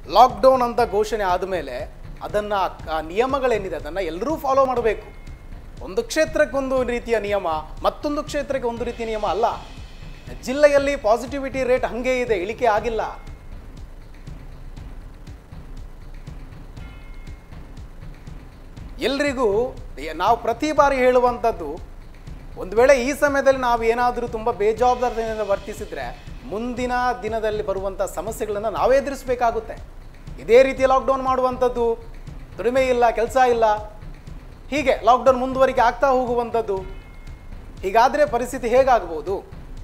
lockdown ಅಂತ ಘೋಷಣೆ ಆದಮೇಲೆ ಅದನ್ನು ಆ ನಿಯಮಗಳೇನಿದೆ ಅದನ್ನು ಎಲ್ಲರೂ ಫಾಲೋ ಮಾಡಬೇಕು ಒಂದು ಕ್ಷೇತ್ರಕ್ಕೊಂದು ರೀತಿಯ ನಿಯಮ ಮತ್ತೊಂದು ಕ್ಷೇತ್ರಕ್ಕೆ ಒಂದು ರೀತಿಯ ನಿಯಮ ಅಲ್ಲ ಜಿಲ್ಲೆಯಲ್ಲಿ ಪಾಸಿಟಿವಿಟಿ ರೇಟ್ ಹಂಗೆ ಇದೆ ಇಳಿಕೆ ಆಗಿಲ್ಲ ಎಲ್ರಿಗೂ ಏ- ನಾವು ಪ್ರತಿ ಬಾರಿ ಹೇಳುವಂಥದ್ದು ಒಂದು ವೇಳೆ ಈ ಸಮಯದಲ್ಲಿ ನಾವು ಏನಾದರೂ ತುಂಬ ಬೇಜವಾಬ್ದಾರಿಯಿಂದ ವರ್ತಿಸಿದ್ರೆ ಮುಂದಿನ ದಿನದಲ್ಲಿ ಬರುವಂಥ ಸಮಸ್ಯೆಗಳನ್ನು ನಾವೇ ಎದುರಿಸಬೇಕಾಗುತ್ತೆ ಇದೇ ರೀತಿ ಲಾಕ್ಡೌನ್ ಮಾಡುವಂಥದ್ದು ದುಡಿಮೆ ಇಲ್ಲ ಕೆಲಸ ಇಲ್ಲ ಹೀಗೆ ಲಾಕ್ಡೌನ್ ಮುಂದುವರಿಕೆ ಆಗ್ತಾ ಹೋಗುವಂಥದ್ದು ಹೀಗಾದರೆ ಪರಿಸ್ಥಿತಿ ಹೇಗಾಗ್ಬೋದು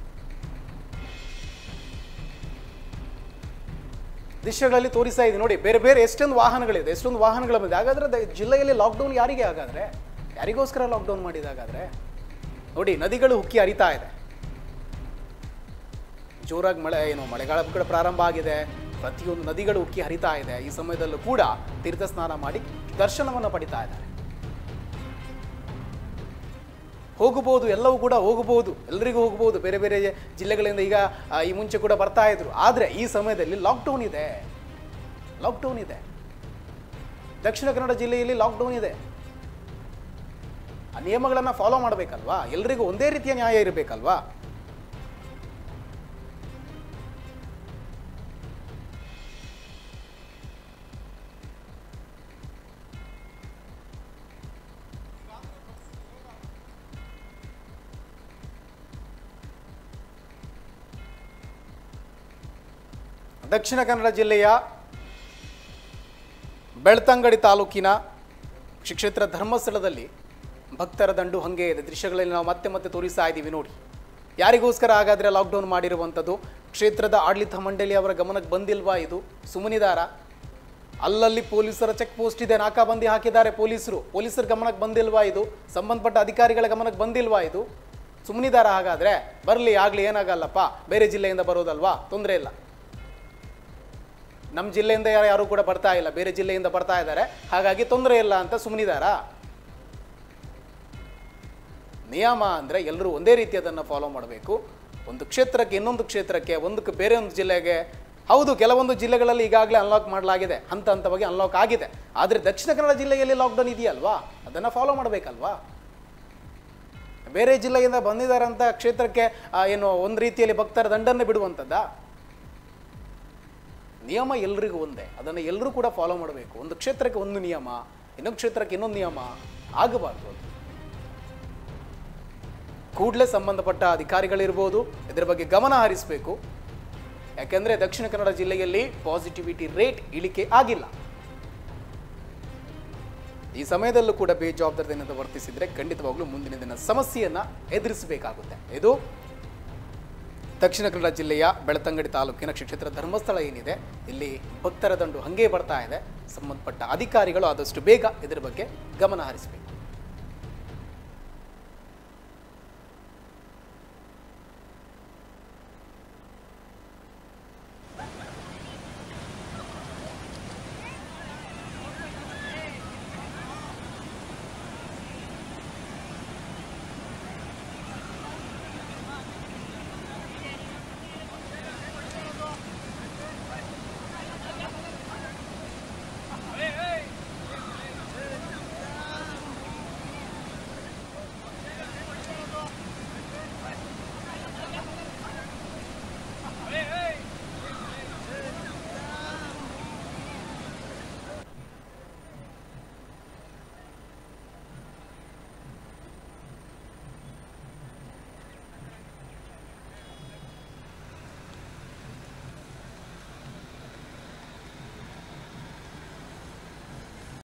ದೃಶ್ಯಗಳಲ್ಲಿ ತೋರಿಸ್ತಾ ಇದೆ ನೋಡಿ ಬೇರೆ ಬೇರೆ ಎಷ್ಟೊಂದು ವಾಹನಗಳಿದೆ ಎಷ್ಟೊಂದು ವಾಹನಗಳ ಬಂದಿದೆ ಹಾಗಾದ್ರೆ ದ- ಜಿಲ್ಲೆಯಲ್ಲಿ ಲಾಕ್ಡೌನ್ ಯಾರಿಗೆ ಹಾಗಾದ್ರೆ ಯಾರಿಗೋಸ್ಕರ ಲಾಕ್ಡೌನ್ ಮಾಡಿದ ಹಾಗಾದ್ರೆ ನೋಡಿ ನದಿಗಳು ಉಕ್ಕಿ ಹರಿತಾ ಇದೆ ಜೋರಾಗಿ ಮಳೆ ಏನು ಮಳೆಗಾಲ ಕೂಡ ಪ್ರಾರಂಭ ಆಗಿದೆ ಪ್ರತಿಯೊಂದು ನದಿಗಳು ಉಕ್ಕಿ ಹರಿತಾ ಇದೆ ಈ ಸಮಯದಲ್ಲೂ ಕೂಡ ತೀರ್ಥ ಸ್ನಾನ ಮಾಡಿ ದರ್ಶನವನ್ನು ಪಡಿತಾ ಇದ್ದಾರೆ ಹೋಗಬಹುದು ಎಲ್ಲವೂ ಕೂಡ ಹೋಗಬಹುದು ಎಲ್ಲರಿಗೂ ಹೋಗಬಹುದು ಬೇರೆ ಬೇರೆ ಜಿಲ್ಲೆಗಳಿಂದ ಈಗ ಆ, ಈ ಮುಂಚೆ ಕೂಡ ಬರ್ತಾ ಇದ್ರು ಆದರೆ ಈ ಸಮಯದಲ್ಲಿ ಲಾಕ್ಡೌನ್ ಇದೆ ಲಾಕ್ಡೌನ್ ಇದೆ ದಕ್ಷಿಣ ಕನ್ನಡ ಜಿಲ್ಲೆಯಲ್ಲಿ ಲಾಕ್ಡೌನ್ ಇದೆ ಆ ನಿಯಮಗಳನ್ನು ಫಾಲೋ ಮಾಡಬೇಕಲ್ವಾ ಎಲ್ರಿಗೂ ಒಂದೇ ರೀತಿಯ ನ್ಯಾಯ ಇರಬೇಕಲ್ವಾ ದಕ್ಷಿಣ ಕನ್ನಡ ಜಿಲ್ಲೆಯ ಬೆಳ್ತಂಗಡಿ ತಾಲೂಕಿನ ಶ್ರೀ ಕ್ಷೇತ್ರ ಧರ್ಮಸ್ಥಳದಲ್ಲಿ ಭಕ್ತರ ದಂಡು ಹಂಗೆ ಇದೆ ದೃಶ್ಯಗಳಲ್ಲಿ ನಾವು ಮತ್ತೆ ಮತ್ತೆ ತೋರಿಸ್ತಾ ಇದ್ದೀವಿ ನೋಡಿ ಯಾರಿಗೋಸ್ಕರ ಹಾಗಾದರೆ ಲಾಕ್ಡೌನ್ ಮಾಡಿರುವಂಥದ್ದು ಕ್ಷೇತ್ರದ ಆಡಳಿತ ಮಂಡಳಿ ಅವರ ಗಮನಕ್ಕೆ ಬಂದಿಲ್ವಾ ಇದು ಸುಮನಿದಾರ ಅಲ್ಲಲ್ಲಿ ಪೊಲೀಸರ ಚೆಕ್ ಪೋಸ್ಟ್ ಇದೆ ನಾಕಾಬಂದಿ ಹಾಕಿದ್ದಾರೆ ಪೊಲೀಸರು ಪೊಲೀಸರ ಗಮನಕ್ಕೆ ಬಂದಿಲ್ವಾ ಇದು ಸಂಬಂಧಪಟ್ಟ ಅಧಿಕಾರಿಗಳ ಗಮನಕ್ಕೆ ಬಂದಿಲ್ವಾ ಇದು ಸುಮ್ಮನಿದಾರ ಹಾಗಾದರೆ ಬರಲಿ ಆಗಲಿ ಏನಾಗಲ್ಲಪ್ಪ ಬೇರೆ ಜಿಲ್ಲೆಯಿಂದ ಬರೋದಲ್ವಾ ತೊಂದರೆ ಇಲ್ಲ ನಮ್ಮ ಜಿಲ್ಲೆಯಿಂದ ಯಾರು ಯಾರೂ ಕೂಡ ಬರ್ತಾ ಇಲ್ಲ ಬೇರೆ ಜಿಲ್ಲೆಯಿಂದ ಬರ್ತಾ ಇದ್ದಾರೆ ಹಾಗಾಗಿ ತೊಂದರೆ ಇಲ್ಲ ಅಂತ ಸುಮ್ಮನಿದಾರಾ ನಿಯಮ ಅಂದರೆ ಎಲ್ಲರೂ ಒಂದೇ ರೀತಿ ಅದನ್ನು ಫಾಲೋ ಮಾಡಬೇಕು ಒಂದು ಕ್ಷೇತ್ರಕ್ಕೆ ಇನ್ನೊಂದು ಕ್ಷೇತ್ರಕ್ಕೆ ಒಂದಕ್ಕೆ ಬೇರೆ ಒಂದು ಜಿಲ್ಲೆಗೆ ಹೌದು ಕೆಲವೊಂದು ಜಿಲ್ಲೆಗಳಲ್ಲಿ ಈಗಾಗಲೇ ಅನ್ಲಾಕ್ ಮಾಡಲಾಗಿದೆ ಹಂತ ಹಂತವಾಗಿ ಅನ್ಲಾಕ್ ಆಗಿದೆ ಆದರೆ ದಕ್ಷಿಣ ಕನ್ನಡ ಜಿಲ್ಲೆಯಲ್ಲಿ ಲಾಕ್ಡೌನ್ ಇದೆಯಲ್ವಾ ಅದನ್ನು ಫಾಲೋ ಮಾಡಬೇಕಲ್ವಾ ಬೇರೆ ಜಿಲ್ಲೆಯಿಂದ ಬಂದಿದ್ದಾರೆ ಅಂತ ಕ್ಷೇತ್ರಕ್ಕೆ ಆ, ಏನು ಒಂದು ರೀತಿಯಲ್ಲಿ ಭಕ್ತರ ದಂಡನ್ನು ಬಿಡುವಂಥದ್ದಾ ನಿಯಮ ಎಲ್ರಿಗೂ ಒಂದೇ ಅದನ್ನು ಎಲ್ಲರೂ ಕೂಡ ಫಾಲೋ ಮಾಡಬೇಕು ಒಂದು ಕ್ಷೇತ್ರಕ್ಕೆ ಒಂದು ನಿಯಮ ಇನ್ನೊಂದು ಕ್ಷೇತ್ರಕ್ಕೆ ಇನ್ನೊಂದು ನಿಯಮ ಆಗಬಾರ್ದು ಅದು ಕೂಡಲೇ ಸಂಬಂಧಪಟ್ಟ ಅಧಿಕಾರಿಗಳಿರ್ಬೋದು ಇದರ ಬಗ್ಗೆ ಗಮನ ಹರಿಸಬೇಕು ಯಾಕೆಂದರೆ ದಕ್ಷಿಣ ಕನ್ನಡ ಜಿಲ್ಲೆಯಲ್ಲಿ ಪಾಸಿಟಿವಿಟಿ ರೇಟ್ ಇಳಿಕೆ ಆಗಿಲ್ಲ ಈ ಸಮಯದಲ್ಲೂ ಕೂಡ ಬೇಜವಾಬ್ದಾರಿಯಿಂದ ವರ್ತಿಸಿದರೆ ಖಂಡಿತವಾಗ್ಲೂ ಮುಂದಿನ ದಿನ ಸಮಸ್ಯೆಯನ್ನು ಎದುರಿಸಬೇಕಾಗುತ್ತೆ ಇದು ದಕ್ಷಿಣ ಕನ್ನಡ ಜಿಲ್ಲೆಯ ಬೆಳತಂಗಡಿ ತಾಲೂಕಿನ ಶ್ರೀ ಕ್ಷೇತ್ರ ಧರ್ಮಸ್ಥಳ ಏನಿದೆ ಇಲ್ಲಿ ಭಕ್ತರ ದಂಡು ಹಂಗೆ ಬರ್ತಾ ಇದೆ ಸಂಬಂಧಪಟ್ಟ ಅಧಿಕಾರಿಗಳು ಆದಷ್ಟು ಬೇಗ ಇದರ ಬಗ್ಗೆ ಗಮನ ಹರಿಸಬೇಕು